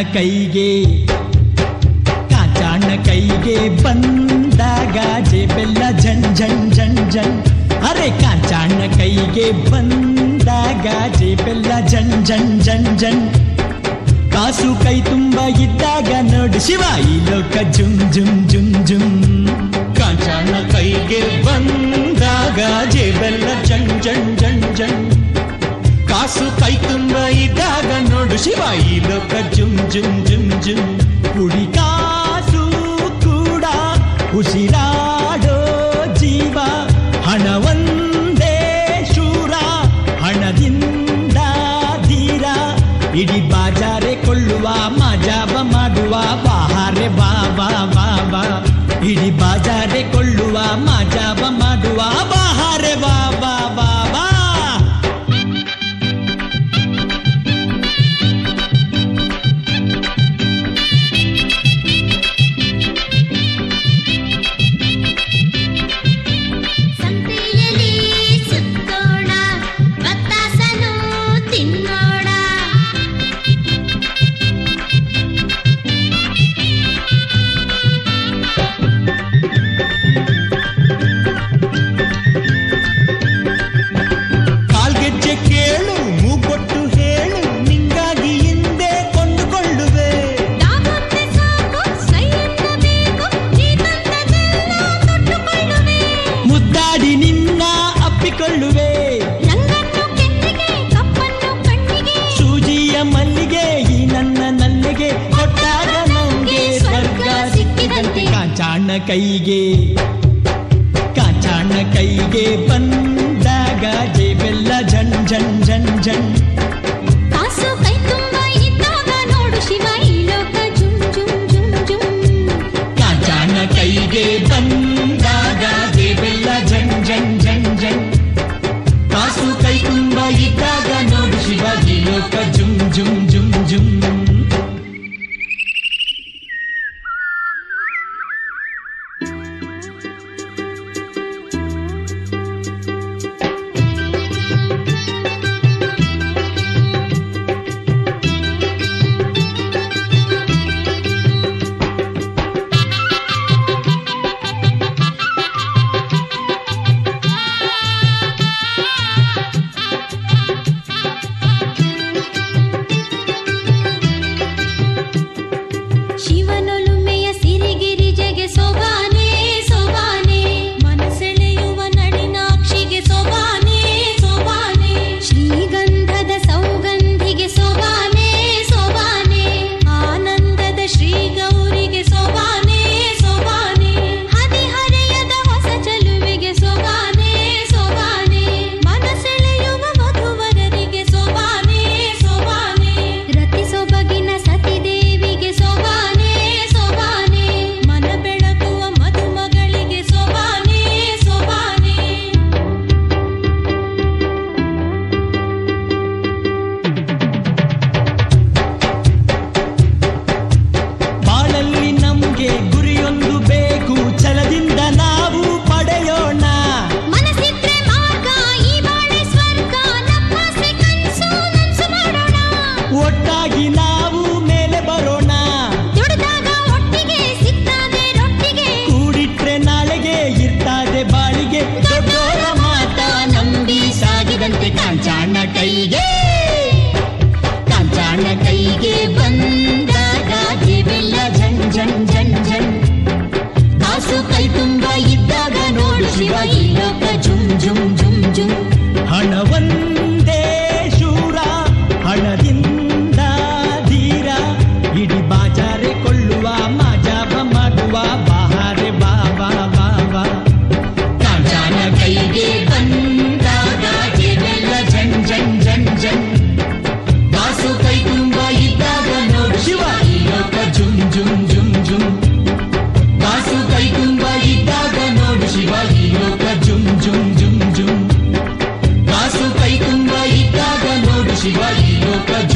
ಕೈಗೆ ಕಾಚಾಣ ಕೈಗೆ ಬಂದಾಗ ಜೇಬೆಲ್ಲ ಜನ್ ಜನ್ ಜನ್ ಜನ್ ಅರೆ ಕಾಚಾಣ ಕೈಗೆ ಬಂದಾಗ ಜೇಬೆಲ್ಲ ಜನ್ ಜನ್ ಜನ್ ಜನ್ ಕಾಸು ಕೈ ತುಂಬ ಇದ್ದಾಗ ನೋಡು ಶಿವ ಈ ಲೋಕ ಜುಮ್ ಜುಮ್ ಜುಮ್ ಜುಮ್ ಕಾಂಚಾಣ ಕೈಗೆ ಬಂದಾಗ ಜೇಬೆಲ್ಲ ಜನ್ ಜನ್ ಜನ್ ಜನ್ ಕಾಸು ಕೈ ತುಂಬ ಇದ್ದಾಗ ನೋಡು ಶಿವ ಈ ಲೋಕ ಜುಮ್ ಜುಮ್ ಜುಮ್ ಜುಮ್ ಕುಡಿ ಕಾಸು ಕೂಡ ಉಸಿರಾಡೋ ಜೀವ ಹಣ ಒಂದೇ ಶೂರ ಹಣದಿಂದ ಧೀರ ಇಡೀ ಬಾಜಾರೆ ಕೊಳ್ಳುವ ಮಾಜಾಬ ಮಾಡುವ ಬಾಹಾರೆ ಬಾ ಬಾ ಬಾ ಬಾ ಇಡೀ ಬಾಜಾರೆ ಕೊಳ್ಳುವ ಮಾಜಾಬ ಮಾಡುವ ಬಾಹಾರೆ ಬಾ ಬಾ ಬಾ ಬಾ ಸಂತೆಯಲ್ಲಿ ಸುತ್ತೋಣ ಬತ್ತಾಸನು ತಿನ್ನೋಣ ಕಾಲ್ಗೆಜ್ಜೆ ಕೇಳು ಮೂಗೊಟ್ಟು ಹೇಳು ನಿಂಗಾಗಿ ಹಿಂದೆ ಕೊಂಡುಕೊಳ್ಳುವೆ ನಾವೊಂದೇ ಸಾಕು ಸೈ ಎನ್ನಬೇಕು ನೀ ತಂದದೆಲ್ಲ ತೊಟ್ಟುಕೊಳ್ಳುವೆ ಮುದ್ದಾಡಿ ನಿನ್ನ ಅಪ್ಪಿಕೊಳ್ಳುವೆ ರಂಗನ್ನು ಕೆನ್ನಿಗೆ ಕಪ್ಪನ್ನು ಕಣ್ಣಿಗೆ ಸೂಜಿಯ ಮಲ್ಲಿಗೆ ಈ ನನ್ನ ನಲ್ಲಿಗೆ ಕೊಟ್ಟಾಗ ನಂಗೆ ಸ್ವರ್ಗ ಸಿಕ್ಕಿದಂತೆ ಕಾಂಚಾಣ ಕೈಗೆ ಕಾಂಚಾಣ ಕೈಗೆ ಬಂದಾಗ ಜೇಬೆಲ್ಲ ಜನ್ ಜನ್ ಜನ್ ಜನ್ ಕಾಸು ಕೈ ತುಂಬ ಇದ್ದಾಗ ನೋಡು ಶಿವ ಈ ಲೋಕ ಜುಮ್ ಜುಮ್ ಜುಮ್ ಜುಮ್ ಕಾಂಚಾಣ ಕೈಗೆ ಬಂದಾಗ ಜೇಬೆಲ್ಲ ಜನ್ ಜನ್ ಜನ್ ಜನ್ ಕಾಸು ಕೈ ತುಂಬ ಇದ್ದಾಗ ನೋಡು ಶಿವಾಜಿ ಲೋಕ ಜುಮ್ ಜುಮ್ ಜುಮ್ ಜುಮ್ ಶಿವನೊಲುಮೆಯ ಸಿರಿಗಿರಿ ಜಗೆ ಸೊಬಾನೆ ಸೊಬಾನೆ ಮನಸೆಳೆಯುವ ನಳಿನಾಕ್ಷಿಗೆ ಸೊಬಾನೆ ಸೊಬಾನೆ ಶ್ರೀಗಂಧದ ಸೌಗಂಧಿಗೆ ಸೊಬಾನೆ ಸೊಬಾನೆ ಆನಂದದ ಶ್ರೀ ಗೌರಿಗೆ ಸೊಬಾನೆ ಸೊಬಾನೆ ಹದಿಹರೆಯದ ಹೊಸ ಚೆಲುವಿಗೆ ಸೊಬಾನೆ ಸೊಬಾನೆ ಮನಸೆಳೆಯುವ ವಧುವರರಿಗೆ ಸೊಬಾನೆ ಸೊಬಾನೆ ರತಿ ಸೊಬಗಿನ ಸತಿದೇವಿಗೆ ಸೊಬಾನೆ ಸೊಬಾನೆ ಮನ ಬೆಳಗುವ ಮಧುಮಗಳಿಗೆ ಸೊಬಾನೆ ಸೊಬಾನೆ ಬಾಳಲ್ಲಿ ನಮ್ಗೆ ಗುರಿಯೊಂದು ಬೇಕು ಛಲದಿಂದ ನಾವು ಪಡೆಯೋಣ ಮನಸ್ಸಿದ್ರೆ ಮಾರ್ಗ ಈ ಬಾಳೆ ಸ್ವರ್ಗ ನಮ್ಮಾಸೆ ಕನಸು ನನ್ಸು ಮಾಡೋಣ ಒಟ್ಟಾಗಿ ನಾವು ಮೇಲೆ ಬರೋಣ ದುಡಿದಾಗ ಒಟ್ಟಿಗೆ ಸಿಗ್ತದೆ ರೊಟ್ಟಿಗೆ ಕೂಡಿಟ್ರೆ ನಾಳೆಗೆ ಇರ್ತಾದೆ ಬಾಳಿಗೆ ದೊಡ್ಡೋರ ಮಾತ ನಂಬಿ ಸಾಗಿದಂತೆ ಕಾಂಚಾಣ ಕೈಗೆ ಕಾಂಚಾಣ ಕೈಗೆ ಬಂದಾಗ ಜೀವೆಲ್ಲ ಜನ್ ಜನ್ ಜನ್ ಜನ್ ಕಾಸು ಕೈ ತುಂಬ ಇದ್ದಾಗ ನೋಡು ಶಿವ ಈ ಲೋಕ ಜುಮ್ ಜುಮ್ ಜುಮ್ ಜುಮ್ ಹಣ ಒಂದೇ ಶೂರ ಹಣದಿಂದ ಧೀರ ಇಡೀ ಬಾಜಾರೆ ಕೊಳ್ಳುವ ಮಾಜಾಬ ಮಾಡುವ ಬಾಹಾರೆ ಬಾ ಬಾ ಬಾ ಬಾ ಕಾಂಚಾನ ಕೈಗೆ ಬಂದಾಗ ಜೇಬೆಲ್ಲ ಜನ್ ಜನ್ ಜನ್ ಜನ್ ಕಾಸು ಕೈ ತುಂಬ ಇದ್ದಾಗ ನೋಡು ಶಿವ ಈ ಲೋಕ ಜುಮ್ ಜುಮ್ ಜುಮ್ ಜುಮ್ ಕಾಸು ಕೈ ತುಂಬ ಇದ್ದಾಗ ನೋಡು ಶಿವ ಈ ಲೋಕ ಜುಮ್ ಜುಮ್ ಜುಮ್ ಜುಮ್ ಕಾಸು ಕೈ ತುಂಬ ಇದ್ದಾಗ ನೋಡು ಶಿವ ಈ ಲೋಕ